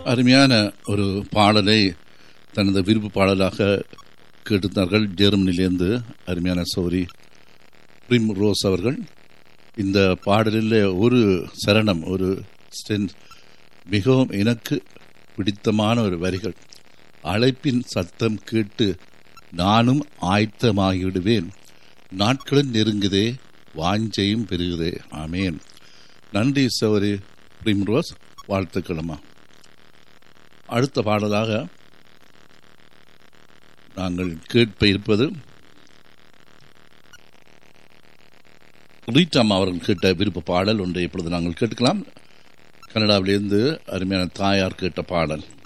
அருமையான ஒரு பாடலை தனது விருப்பு பாடலாக கேட்டிருந்தார்கள் ஜெர்மனிலேருந்து அருமையான சௌரி பிரிம் ரோஸ் அவர்கள் இந்த பாடலில் ஒரு சரணம் ஒரு ஸ்டென்ஸ் மிகவும் எனக்கு பிடித்தமான ஒரு வரிகள் அழைப்பின் சத்தம் கேட்டு நானும் ஆயத்தமாகிவிடுவேன் நாட்களும் நெருங்குதே வாஞ்சையும் பெருகுதே ஆமேன் நன்றி சௌரி பிரிம்ரோஸ் வாழ்த்துக்களம்மா அடுத்த பாடலாக நாங்கள் கேட்ப இருப்பது ரீட்டாம் அவர்கள் கேட்ட விருப்ப பாடல் ஒன்றை இப்பொழுது நாங்கள் கேட்கலாம் கனடாவிலிருந்து அருமையான தாயார் கேட்ட பாடல்